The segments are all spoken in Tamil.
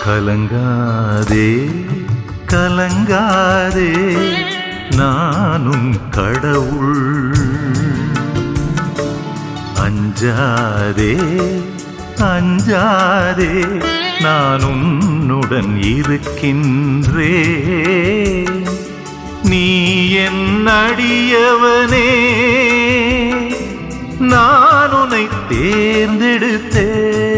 கலங்காதே கலங்காதே நானும் கடவுள் அஞ்சாதே அஞ்சாதே நான் உன்னுடன் இருக்கின்றே நீ என் அடியவனே நான் உன்னை தேர்ந்தெடுத்தே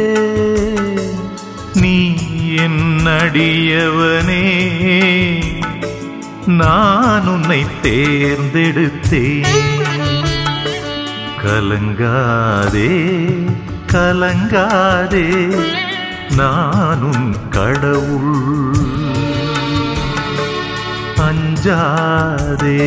நீ என் அடியவனே நான் உன்னை தேர்ந்தெடுத்தேன் கலங்காதே கலங்காதே நானும் கடவுள் அஞ்சாதே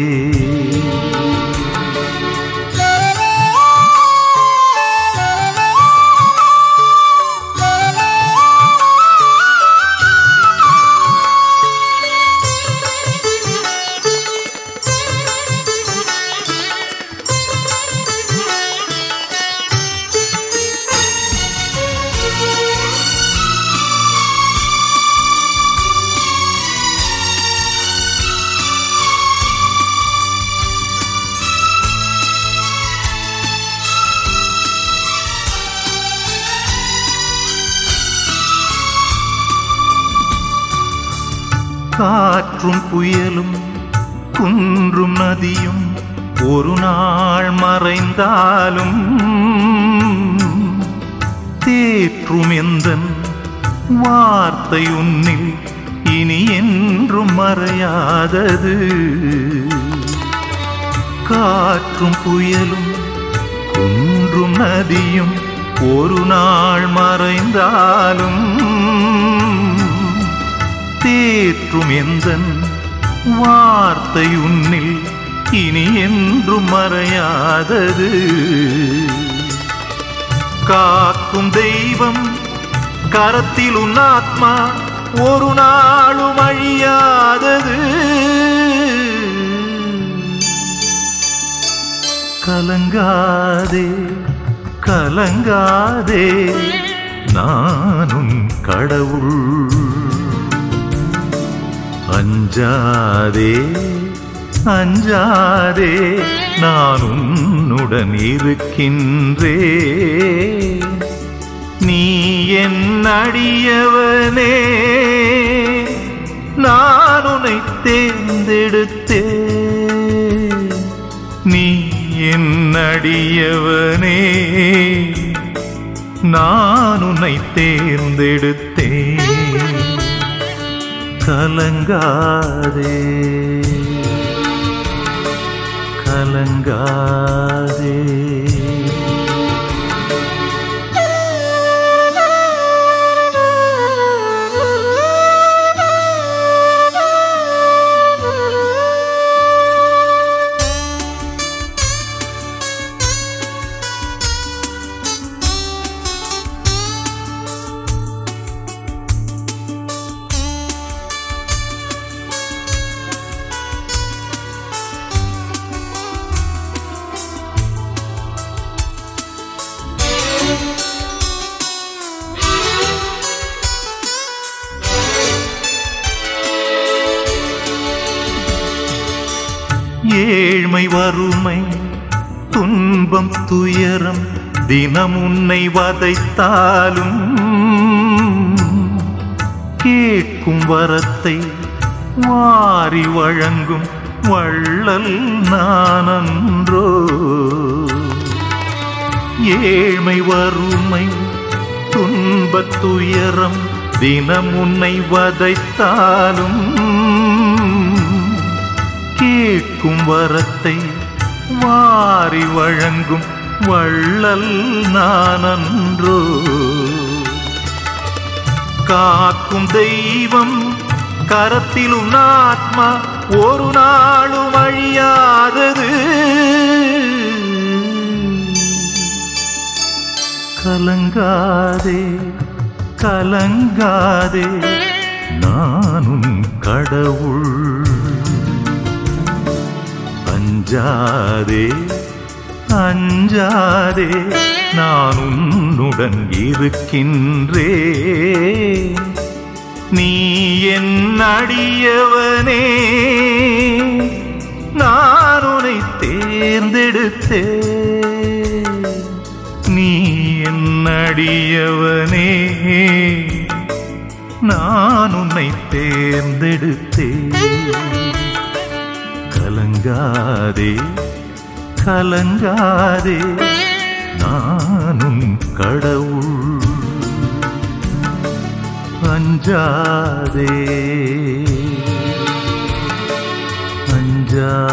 காற்றும் புயலும் குன்றும் நதியும் ஒரு நாள் மறைந்தாலும் தேற்றும் எந்தன் வார்த்தை உன்னில் இனி என்றும் மறையாதது காற்றும் புயலும் குன்றும் நதியும் ஒரு நாள் மறைந்தாலும் தேற்றும் எந்தன் வார்த்தை உன்னில் இனி என்றும் மறையாதது காக்கும் தெய்வம் கரத்தில் உன் ஆத்மா ஒரு நாளும் அழியாதது கலங்காதே கலங்காதே நானும் கடவுள் அஞ்சாதே அஞ்சாதே நான் உன்னுடன் இருக்கின்றே நீ என் அடியவனே நான் உன்னை தேர்ந்தெடுத்தே நீ என் அடியவனே நான் உன்னை தேர்ந்தெடுத்தேன் கலங்காதே கலங்காதே ஏழ்மை வறுமை துன்பம் துயரம் தினம் உன்னை வதைத்தாலும் கேட்கும் வரத்தை வாரி வழங்கும் வள்ளல் நானன்றோ ஏழ்மை வறுமை துன்பத் துயரம் தினம் உன்னை வதைத்தாலும் கேட்கும் வரத்தை வாரி வழங்கும் வள்ளல் நானன்றோ காக்கும் தெய்வம் கரத்தில் உன் ஆத்மா ஒரு நாளும் அழியாதது கலங்காதே கலங்காதே நானும் கடவுள் அஞ்சாதே அஞ்சாதே நான் உன்னுடன் இருக்கின்றே நீ என் அடியவனே நான் உன்னை தேர்ந்தெடுத்தே நீ என் அடியவனே நான் உன்னை தேர்ந்தெடுத்தே கலங்காதே கலங்காதே நானும் கடவுள் அஞ்சாதே அஞ்சாதே